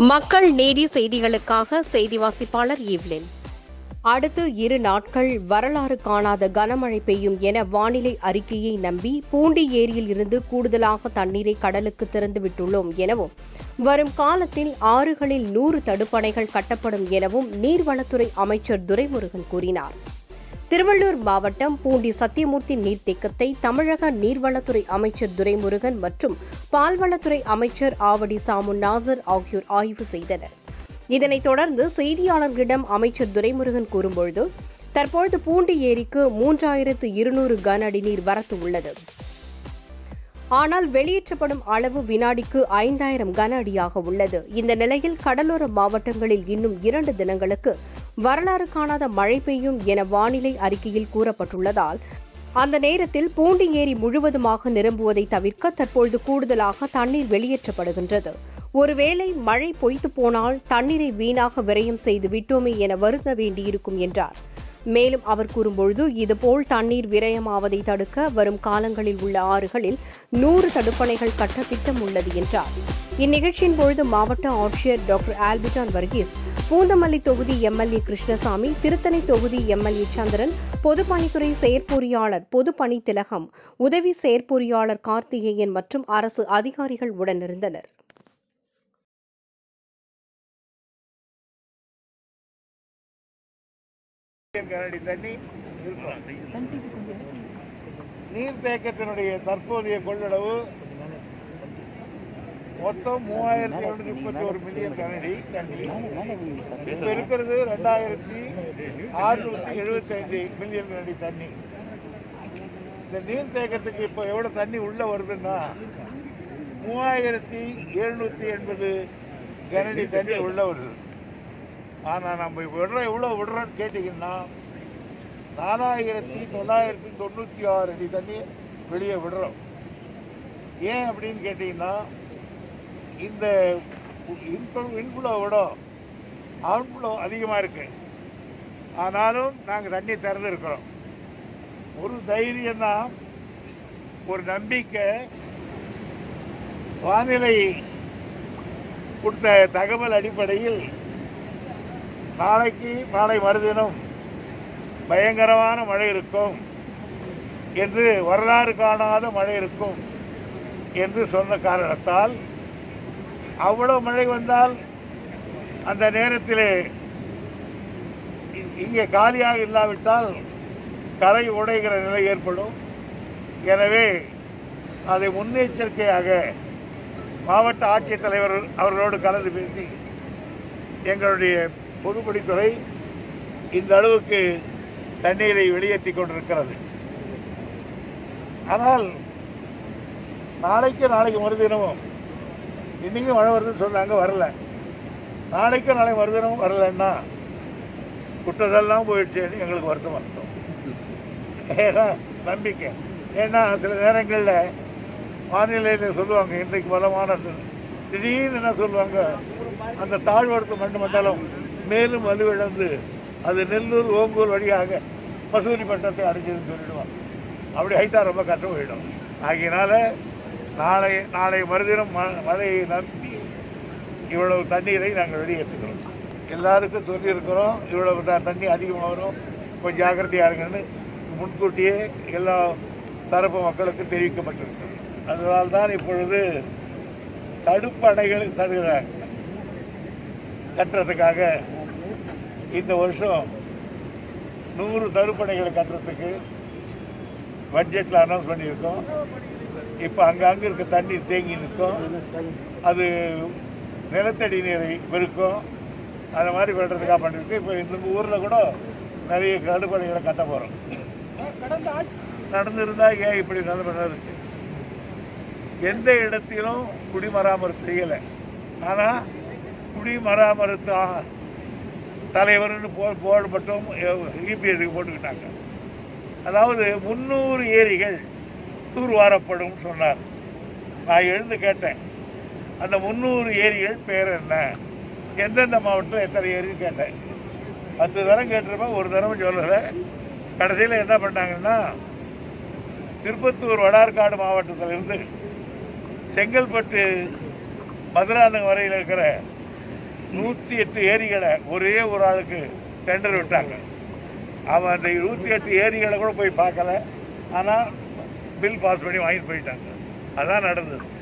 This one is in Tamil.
மக்கள் நீதி செய்திகளுக்காக செய்தி வாசிப்பாளர் ஈவ்லின் அடுத்து இரு நாட்கள் வரலாறு காணாத கனமழை பெய்யும் என வானிலை அறிக்கையை நம்பி பூண்டி ஏரியில் இருந்து கூடுதலாக தண்ணீரை கடலுக்கு திறந்துவிட்டுள்ளோம் எனவும் வரும் காலத்தில் ஆறுகளில் நூறு தடுப்பணைகள் கட்டப்படும் எனவும் நீர்வளத்துறை அமைச்சர் துரைமுருகன் கூறினார் திருவள்ளூர் மாவட்டம் பூண்டி சத்தியமூர்த்தி நீர்த்தேக்கத்தை தமிழக நீர்வளத்துறை அமைச்சர் துரைமுருகன் மற்றும் பால்வளத்துறை அமைச்சர் ஆவடி சாமு நாசர் ஆகியோர் ஆய்வு செய்தனர் இதனைத் தொடர்ந்து செய்தியாளர்களிடம் அமைச்சர் துரைமுருகன் கூறும்பொழுது தற்பொழுது பூண்டி ஏரிக்கு மூன்றாயிரத்து இருநூறு கன அடி நீர் வரத்து உள்ளது ஆனால் வெளியேற்றப்படும் அளவு வினாடிக்கு ஐந்தாயிரம் கன அடியாக உள்ளது இந்த நிலையில் கடலோர மாவட்டங்களில் இன்னும் இரண்டு தினங்களுக்கு வரலாறு காணாத மழை பெய்யும் என வானிலை அறிக்கையில் கூறப்பட்டுள்ளதால் அந்த நேரத்தில் பூண்டி ஏரி முழுவதுமாக நிரம்புவதை தவிர்க்க தற்பொழுது கூடுதலாக தண்ணீர் வெளியேற்றப்படுகின்றது ஒருவேளை மழை பொய்த்து போனால் தண்ணீரை வீணாக விரயம் செய்து விட்டோமே என வருந்த வேண்டியிருக்கும் என்றார் மேலும் அவர் கூறும்பொழுது இதுபோல் தண்ணீர் விரயமாவதை தடுக்க வரும் காலங்களில் உள்ள ஆறுகளில் நூறு தடுப்பணைகள் கட்ட திட்டம் உள்ளது என்றார் இந்நிகழ்ச்சியின் பொழுது மாவட்ட ஆட்சியர் டாக்டர் ஆல்பிஜான் வர்கீஸ் பூந்தமல்லி தொகுதி எம்எல்ஏ கிருஷ்ணசாமி திருத்தணி தொகுதி எம்எல்ஏ சந்திரன் பொதுப்பணித்துறை செயற்பொறியாளர் பொதுப்பணி திலகம் உதவி செயற்பொறியாளர் கார்த்திகேயன் மற்றும் அரசு அதிகாரிகள் உடனிருந்தனர் கனடி தண்ணி இருக்கும் நீர்த்தேக்கத்தினுடைய தற்போதைய கொள்ளளவு மொத்தம் மூவாயிரத்தி எழுநூத்தி முப்பத்தி ஒரு மில்லியன் கனடி தண்ணி இப்ப இருக்கிறது ரெண்டாயிரத்தி அறுநூத்தி எழுபத்தி ஐந்து மில்லியன் கனடி தண்ணி இந்த நீர்த்தேக்கத்துக்கு இப்போ எவ்வளவு தண்ணி உள்ள வருதுன்னா மூவாயிரத்தி எழுநூத்தி எண்பது கனடி தண்ணி உள்ள வருது ஆனால் நம்ம விடுறோம் எவ்வளோ விடுறோம்னு கேட்டிங்கன்னா நாலாயிரத்தி தொள்ளாயிரத்தி தொண்ணூற்றி ஆறு அடி தண்ணி வெளியே விடுறோம் ஏன் அப்படின்னு கேட்டிங்கன்னா இந்த இன்ஃப்ளோ விட அவுட்ஃப்ளோ அதிகமாக இருக்கு ஆனாலும் நாங்கள் தண்ணி திறந்துருக்கிறோம் ஒரு தைரியம் தான் ஒரு நம்பிக்கை வானிலை கொடுத்த தகவல் அடிப்படையில் நாளைக்கு நாளை மறுதினம் பயங்கரமான மழை இருக்கும் என்று வரலாறு காணாத மழை இருக்கும் என்று சொன்ன காரணத்தால் அவ்வளவு மழை வந்தால் அந்த நேரத்திலே இ- இங்கே காலியாக இல்லாவிட்டால் கரை உடைகிற நிலை ஏற்படும் எனவே அதை முன்னெச்சரிக்கையாக மாவட்ட ஆட்சித்தலைவர் அவர்களோடு கலந்து பேசி எங்களுடைய பொதுப்பணித்துறை இந்த அளவுக்கு தண்ணீரை வெளியேற்றி கொண்டிருக்கிறது ஆனால் நாளைக்கு நாளைக்கு மறுதினமும் இன்னைக்கு மழை வருதுன்னு சொன்னாங்க வரல நாளைக்கு நாளை மறுதினமும் வரலன்னா குற்றதெல்லாம் போயிடுச்சேன்னு எங்களுக்கு வருத்தம் வருத்தம் ஏன்னா நம்பிக்கை ஏன்னா சில நேரங்களில் வானிலையில் சொல்லுவாங்க இன்றைக்கு பலமான திடீர்னு என்ன சொல்லுவாங்க அந்த தாழ்வடுத்த மண் மண்டலம் மேலும் வலுவிழந்து அது நெல்லூர் ஓங்கூர் வழியாக மசூரி பட்டத்தை அடைஞ்சதுன்னு சொல்லிடுவாங்க அப்படி ஹைட்டாக ரொம்ப கஷ்டம் போயிடும் ஆகையினால நாளை நாளை மறுதினம் ம- மழையை நம்பி இவ்வளவு தண்ணீரை நாங்கள் வெளியேற்றுகிறோம் எல்லாருக்கும் சொல்லியிருக்கிறோம் இவ்வளவு த- தண்ணி அதிகமாக வரும் கொஞ்சம் ஜாக்கிரதையாக இருங்கன்னு முன்கூட்டியே எல்லா தரப்பு மக்களுக்கு தெரிவிக்கப்பட்டிருக்கிறது அதனால் தான் இப்பொழுது தடுப்பணைகள் தருகிறாங்க கட்டுறதுக்காக இந்த வருஷம் நூறு தடுப்பணைகளை கட்டுறதுக்கு பட்ஜெட்டில் அனௌன்ஸ் பண்ணியிருக்கோம் இப்போ அங்கங்கே இருக்க தண்ணீர் தேங்கி நிற்கும் அது நிலத்தடி நீரை பெருக்கும் அந்த மாதிரி பண்ணுறதுக்காக பண்ணியிருக்கு இப்போ இந்த ஊரில் கூட நிறைய தடுப்பணைகளை கட்ட போகிறோம் நடந்திருந்தா ஏன் இப்படி நிலைமை இருக்கு எந்த இடத்திலும் குடிமராமத்து செய்யலை ஆனால் குடிமராமத்து ஆ- தலைவர்னு போ போர்டு மட்டும் இபிஎஸ்க்கு போட்டுக்கிட்டாங்க அதாவது முந்நூறு ஏரிகள் தூர்வாரப்படும் சொன்னார் நான் எழுந்து கேட்டேன் அந்த முந்நூறு ஏரிகள் பேர் என்ன எந்தெந்த மாவட்டத்தில் எத்தனை ஏரின்னு கேட்டேன் பத்து தரம் கேட்டிருப்பேன் ஒரு தரம் சொல்லலை கடைசியில் என்ன பண்ணாங்கன்னா திருப்பத்தூர் வடார்காடு மாவட்டத்திலிருந்து செங்கல்பட்டு மதுராந்தகம் வரையில் இருக்கிற நூற்றி எட்டு ஏரிகளை ஒரே ஒரு ஆளுக்கு டெண்டர் விட்டாங்க அவன் அந்த நூற்றி எட்டு ஏரிகளை கூட போய் பார்க்கல ஆனால் பில் பாஸ் பண்ணி வாங்கிட்டு போயிட்டாங்க அதான் நடந்தது